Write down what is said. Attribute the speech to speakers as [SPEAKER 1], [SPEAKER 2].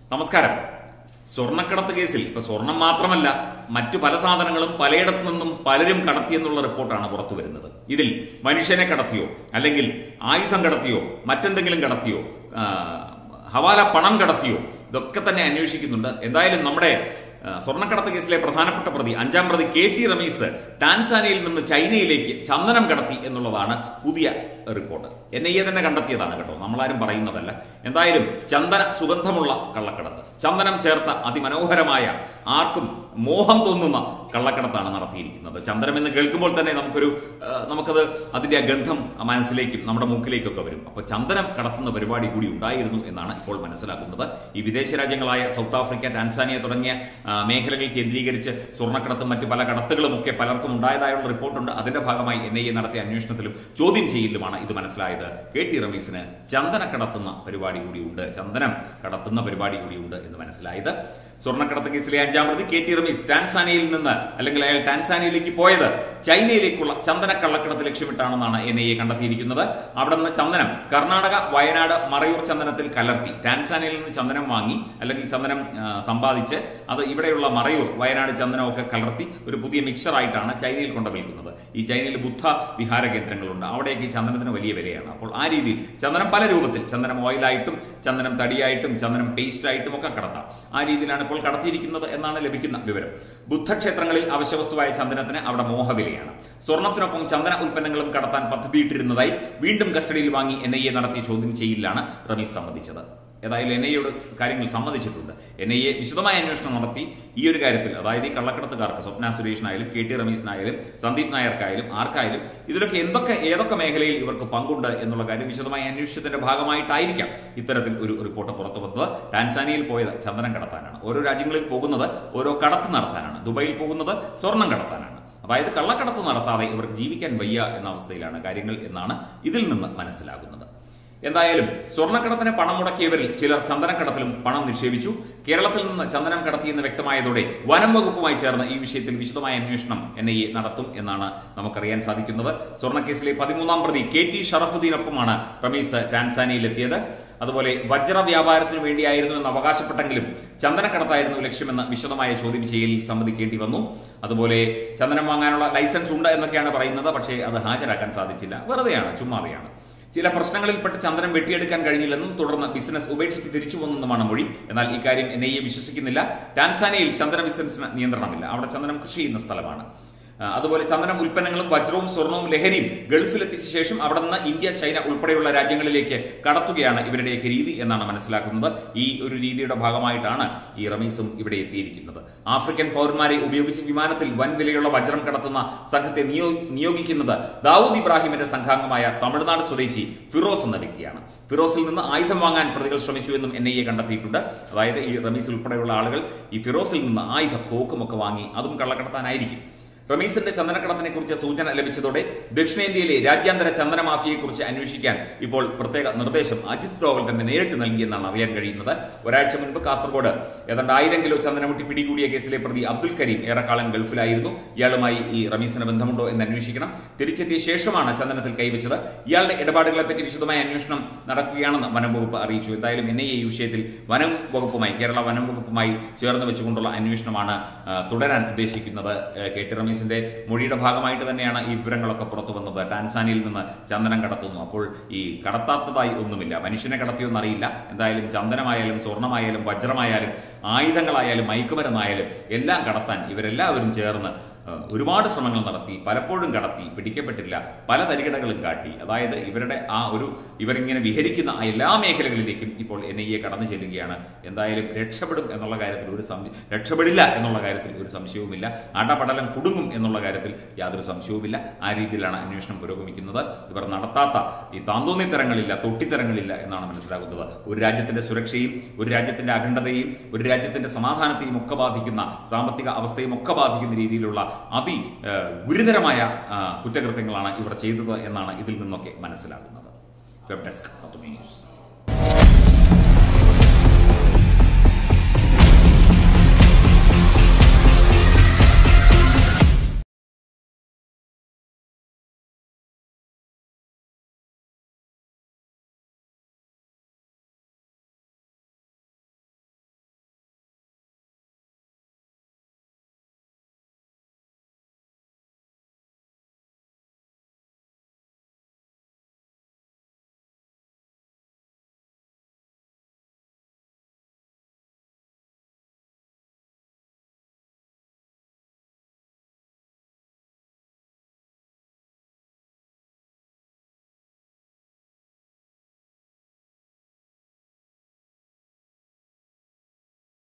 [SPEAKER 1] നമസ്കാരം സ്വർണ്ണക്കടത്ത് കേസിൽ ഇപ്പൊ സ്വർണം മാത്രമല്ല മറ്റു പല സാധനങ്ങളും പലയിടത്തു നിന്നും പലരും കടത്തിയെന്നുള്ള റിപ്പോർട്ടാണ് പുറത്തു വരുന്നത് ഇതിൽ മനുഷ്യനെ കടത്തിയോ അല്ലെങ്കിൽ ആയുധം കടത്തിയോ മറ്റെന്തെങ്കിലും കടത്തിയോ ആ, ഹവാല പണം കടത്തിയോ ഇതൊക്കെ തന്നെ അന്വേഷിക്കുന്നുണ്ട് എന്തായാലും നമ്മുടെ ആ, സ്വർണ്ണക്കടത്ത് കേസിലെ പ്രധാനപ്പെട്ട പ്രതി അഞ്ചാം പ്രതി കെ ടി റമീസ് ടാൻസാനിയയിൽ നിന്ന് ചൈനയിലേക്ക് ചന്ദനം കടത്തി എന്നുള്ളതാണ് പുതിയ റിപ്പോർട്ട് എൻ ഐ എ തന്നെ കണ്ടെത്തിയതാണ് കേട്ടോ നമ്മളാരും പറയുന്നതല്ല എന്തായാലും ചന്ദന സുഗന്ധമുള്ള കള്ളക്കടത്ത് ചന്ദനം ചേർത്ത അതിമനോഹരമായ ആർക്കും മോഹം തോന്നുന്ന കള്ളക്കടത്താണ് നടത്തിയിരിക്കുന്നത് ചന്ദനം എന്ന് കേൾക്കുമ്പോൾ തന്നെ നമുക്കൊരു ആ, നമുക്കത് അതിന്റെ ആ ഗന്ധം മനസ്സിലേക്കും നമ്മുടെ മൂക്കിലേക്കൊക്കെ വരും അപ്പൊ ചന്ദനം കടത്തുന്ന പരിപാടി കൂടി ഉണ്ടായിരുന്നു എന്നാണ് ഇപ്പോൾ മനസ്സിലാക്കുന്നത് ഈ വിദേശ രാജ്യങ്ങളായ സൗത്ത് ആഫ്രിക്ക ടാൻസാനിയ തുടങ്ങിയ ആ, മേഖലകൾ കേന്ദ്രീകരിച്ച് സ്വർണ്ണക്കടത്തും മറ്റു പല കടത്തുകളും ഒക്കെ പലർക്കും ഉണ്ടായതായുള്ള റിപ്പോർട്ടുണ്ട് അതിന്റെ ഭാഗമായി എൻ ഐ എ നടത്തിയ അന്വേഷണത്തിലും ചോദ്യം ചെയ്യലുമാണ് ഇത് മനസ്സിലായത് കെ ടി റമീസിന് ചന്ദന കടത്തുന്ന പരിപാടി കൂടിയുണ്ട് ചന്ദനം കടത്തുന്ന പരിപാടി കൂടിയുണ്ട് എന്ന് മനസ്സിലായത് സ്വർണ്ണക്കടത്ത് കേസിലെ അഞ്ചാം പ്രതി കെ ടി റമീസ് ടാൻസാനിയയിൽ നിന്ന് അല്ലെങ്കിൽ അയാൾ ടാൻസാനിയയിലേക്ക് പോയത് ചൈനയിലേക്കുള്ള ചന്ദന കള്ളക്കടത്ത് ലക്ഷ്യമിട്ടാണെന്നാണ് എൻ ഐ എ കണ്ടെത്തിയിരിക്കുന്നത് അവിടെ നിന്ന് ചന്ദനം കർണാടക വയനാട് മറയൂർ ചന്ദനത്തിൽ കലർത്തി ടാൻസാനിയയിൽ നിന്ന് ചന്ദനം വാങ്ങി അല്ലെങ്കിൽ ചന്ദനം ആ, സമ്പാദിച്ച് അത് ഇവിടെയുള്ള മറയൂർ വയനാട് ചന്ദനമൊക്കെ കലർത്തി ഒരു പുതിയ മിക്സറായിട്ടാണ് ചൈനയിൽ കൊണ്ട് വിൽക്കുന്നത് ഈ ചൈനയിൽ ബുദ്ധ വിഹാര കേന്ദ്രങ്ങളുണ്ട് അവിടേക്ക് ഈ ചന്ദനത്തിന് വലിയ വിലയാണ് അപ്പോൾ ആ രീതിയിൽ ചന്ദനം പല രൂപത്തിൽ ചന്ദനം ഓയിലായിട്ടും ചന്ദനം തടിയായിട്ടും ചന്ദനം പേസ്റ്റ് ആയിട്ടും ഒക്കെ കടത്താം ആ രീതിയിലാണ് ഇപ്പോൾ കടത്തിയിരിക്കുന്നത് എന്നാണ് ലഭിക്കുന്ന വിവരം ബുദ്ധക്ഷേത്രങ്ങളിൽ അവശ്യവസ്തുവായ ചന്ദനത്തിന് അവിടെ മോഹവിലയാണ് സ്വർണത്തിനൊപ്പം ചന്ദന ഉൽപ്പന്നങ്ങളും കടത്താൻ പദ്ധതിയിട്ടിരുന്നതായി വീണ്ടും കസ്റ്റഡിയിൽ വാങ്ങി എൻ ഐ എ നടത്തിയ ചോദ്യം ചെയ്യലിലാണ് റമീസ് സമ്മതിച്ചത് ഏതായാലും എൻ ഐ എയോട് കാര്യങ്ങൾ സമ്മതിച്ചിട്ടുണ്ട് എൻ ഐ എ വിശദമായ അന്വേഷണം നടത്തി ഈ ഒരു കാര്യത്തിൽ അതായത് ഈ കള്ളക്കടത്തുകാർക്ക് സ്വപ്ന സുരേഷിനായാലും കെ ടി റമീസിനായാലും സന്ദീപ് നായർക്കായാലും ആർക്കായാലും ഇതിലൊക്കെ എന്തൊക്കെ ഏതൊക്കെ മേഖലയിൽ ഇവർക്ക് പങ്കുണ്ട് എന്നുള്ള കാര്യം വിശദമായ അന്വേഷണത്തിന്റെ ഭാഗമായിട്ടായിരിക്കാം ഇത്തരത്തിൽ ഒരു റിപ്പോർട്ട് പുറത്തു വന്നത് ടാൻസാനിയയിൽ പോയത് ചന്ദനം കടത്താനാണ് ഓരോ രാജ്യങ്ങളിൽ പോകുന്നത് ഓരോ കടത്ത് നടത്താനാണ് ദുബായിൽ പോകുന്നത് സ്വർണം കടത്താനാണ് അതായത് കള്ളക്കടത്ത് നടത്താതെ ഇവർക്ക് ജീവിക്കാൻ വയ്യ എന്ന അവസ്ഥയിലാണ് കാര്യങ്ങൾ എന്നാണ് ഇതിൽ നിന്ന് മനസ്സിലാകുന്നത് എന്തായാലും സ്വർണ്ണക്കടത്തിന് പണം മുടക്കിയവരിൽ ചിലർ ചന്ദനക്കടത്തിലും പണം നിക്ഷേപിച്ചു കേരളത്തിൽ നിന്ന് ചന്ദനം കടത്തിയെന്ന് വ്യക്തമായതോടെ വനം വകുപ്പുമായി ചേർന്ന് ഈ വിഷയത്തിൽ വിശദമായ അന്വേഷണം എൻ ഐ എ നടത്തും എന്നാണ് നമുക്കറിയാൻ സാധിക്കുന്നത് സ്വർണ്ണക്കേസിലെ പതിമൂന്നാം പ്രതി കെ ടി ഷറഫുദ്ദീനൊപ്പമാണ് റമീസ് ടാൻസാനിയയിലെത്തിയത് അതുപോലെ വജ്ര വ്യാപാരത്തിന് വേണ്ടിയായിരുന്നു എന്ന് അവകാശപ്പെട്ടെങ്കിലും ചന്ദനക്കടത്തായിരുന്നു ലക്ഷ്യമെന്ന് വിശദമായ ചോദ്യം ചെയ്യലിൽ സമ്മതിക്കേണ്ടി വന്നു അതുപോലെ ചന്ദനം വാങ്ങാനുള്ള ലൈസൻസ് ഉണ്ട് എന്നൊക്കെയാണ് പറയുന്നത് പക്ഷേ അത് ഹാജരാക്കാൻ സാധിച്ചില്ല വെറുതെയാണ് ചുമ്മാതെയാണ് ചില പ്രശ്നങ്ങളിൽപ്പെട്ട് ചന്ദനം വെട്ടിയെടുക്കാൻ കഴിഞ്ഞില്ലെന്നും തുടർന്ന് ബിസിനസ് ഉപേക്ഷിച്ച് തിരിച്ചു വന്നെന്നുമാണ് മൊഴി എന്നാൽ ഇക്കാര്യം എൻ ഐ എ വിശ്വസിക്കുന്നില്ല ടാൻസാനിയയിൽ ചന്ദന ബിസിനസിന് നിയന്ത്രണമില്ല അവിടെ ചന്ദനം കൃഷി ചെയ്യുന്ന സ്ഥലമാണ് ആ, അതുപോലെ ചന്ദനം ഉൽപ്പന്നങ്ങളും വജ്രവും സ്വർണവും ലഹരിയും ഗൾഫിലെത്തിച്ച ശേഷം അവിടെ നിന്ന് ഇന്ത്യ ചൈന ഉൾപ്പെടെയുള്ള രാജ്യങ്ങളിലേക്ക് കടത്തുകയാണ് ഇവരുടെയൊക്കെ രീതി എന്നാണ് മനസ്സിലാക്കുന്നത് ഈ ഒരു രീതിയുടെ ഭാഗമായിട്ടാണ് ഈ റമീസും ഇവിടെ എത്തിയിരിക്കുന്നത് ആഫ്രിക്കൻ പൗരന്മാരെ ഉപയോഗിച്ച് വിമാനത്തിൽ വൻ വിലയുള്ള വജ്രം കടത്തുന്ന സംഘത്തെ നിയോ നിയോഗിക്കുന്നത് ദാവൂദ് ഇബ്രാഹിമിന്റെ സംഘാംഗമായ തമിഴ്നാട് സ്വദേശി ഫിറോസ് എന്ന വ്യക്തിയാണ് ഫിറോസിൽ നിന്ന് ആയുധം വാങ്ങാൻ പ്രതികൾ ശ്രമിച്ചു എന്നും എൻ ഐ എ കണ്ടെത്തിയിട്ടുണ്ട് അതായത് ഈ റമീസ് ഉൾപ്പെടെയുള്ള ആളുകൾ ഈ ഫിറോസിൽ നിന്ന് ആയുധം തോക്കുമൊക്കെ വാങ്ങി അതും കള്ളക്കടത്താനായിരിക്കും റമീസിന്റെ ചന്ദനക്കടത്തിനെ കുറിച്ച് സൂചന ലഭിച്ചതോടെ ദക്ഷിണേന്ത്യയിലെ രാജ്യാന്തര ചന്ദന മാഫിയയെ കുറിച്ച് അന്വേഷിക്കാൻ ഇപ്പോൾ പ്രത്യേക നിർദ്ദേശം അജിത് ഡോവൽ തന്നെ നേരിട്ട് നൽകിയെന്നാണ് അറിയാൻ കഴിയുന്നത് ഒരാഴ്ച മുൻപ് കാസർഗോഡ് ഏതാണ്ട് ആയിരം കിലോ ചന്ദനമുട്ടി പിടികൂടിയ കേസിലെ പ്രതി അബ്ദുൽ കരീം ഏറെക്കാലം ഗൾഫിലായിരുന്നു ഇയാളുമായി ഈ റമീസിന് ബന്ധമുണ്ടോ എന്ന് അന്വേഷിക്കണം തിരിച്ചെത്തിയ ശേഷമാണ് ചന്ദനത്തിൽ കൈവച്ചത് ഇയാളുടെ ഇടപാടുകളെപ്പറ്റി വിശദമായ അന്വേഷണം നടക്കുകയാണെന്ന് വനം വകുപ്പ് അറിയിച്ചു എന്തായാലും എൻ ഐ എ ഈ വിഷയത്തിൽ വനം വകുപ്പുമായി കേരള വനം വകുപ്പുമായി ചേർന്ന് വെച്ചുകൊണ്ടുള്ള അന്വേഷണമാണ് ആ, തുടരാൻ ഉദ്ദേശിക്കുന്നത് ആ, കെ ടി റമീസിന്റെ മൊഴിയുടെ ഭാഗമായിട്ട് തന്നെയാണ് ഈ വിവരങ്ങളൊക്കെ പുറത്തു വന്നത് ടാൻസാനിയിൽ നിന്ന് ചന്ദനം കടത്തുന്നു അപ്പോൾ ഈ കടത്താത്തതായി ഒന്നുമില്ല മനുഷ്യനെ കടത്തിയൊന്നും അറിയില്ല എന്തായാലും ചന്ദനമായാലും സ്വർണമായാലും വജ്രമായാലും ആയുധങ്ങളായാലും മയക്കുമരുന്നായാലും എല്ലാം കടത്താൻ ഇവരെല്ലാവരും ചേർന്ന് ഏഹ്, ഒരുപാട് ശ്രമങ്ങൾ നടത്തി പലപ്പോഴും കടത്തി പിടിക്കപ്പെട്ടില്ല പല തരികിടകളും കാട്ടി അതായത് ഇവരുടെ ആ ഒരു ഇവരിങ്ങനെ വിഹരിക്കുന്ന ആ എല്ലാ മേഖലകളിലേക്കും ഇപ്പോൾ എൻ ഐ എ കടന്നു ചെല്ലുകയാണ് എന്തായാലും രക്ഷപ്പെടും എന്നുള്ള കാര്യത്തിൽ ഒരു സംശയം രക്ഷപ്പെടില്ല എന്നുള്ള കാര്യത്തിൽ ഒരു സംശയവുമില്ല അടപടലം കുടുങ്ങും എന്നുള്ള കാര്യത്തിൽ യാതൊരു സംശയവുമില്ല ആ രീതിയിലാണ് അന്വേഷണം പുരോഗമിക്കുന്നത് ഇവർ നടത്താത്ത ഈ താന്തോന്നിത്തരങ്ങളില്ല തൊട്ടിത്തരങ്ങളില്ല എന്നാണ് മനസ്സിലാകുന്നത് ഒരു രാജ്യത്തിന്റെ സുരക്ഷയും ഒരു രാജ്യത്തിന്റെ അഖണ്ഡതയും ഒരു രാജ്യത്തിന്റെ സമാധാനത്തെയും ഒക്കെ ബാധിക്കുന്ന സാമ്പത്തിക അവസ്ഥയും ഒക്കെ ബാധിക്കുന്ന രീതിയിലുള്ള അതി ഏഹ്, ഗുരുതരമായ ആ, കുറ്റകൃത്യങ്ങളാണ് ഇവർ ചെയ്തത് എന്നാണ് ഇതിൽ നിന്നൊക്കെ മനസ്സിലാകുന്നത് വെബ് ഡെസ്ക് തത്വമേ ന്യൂസ്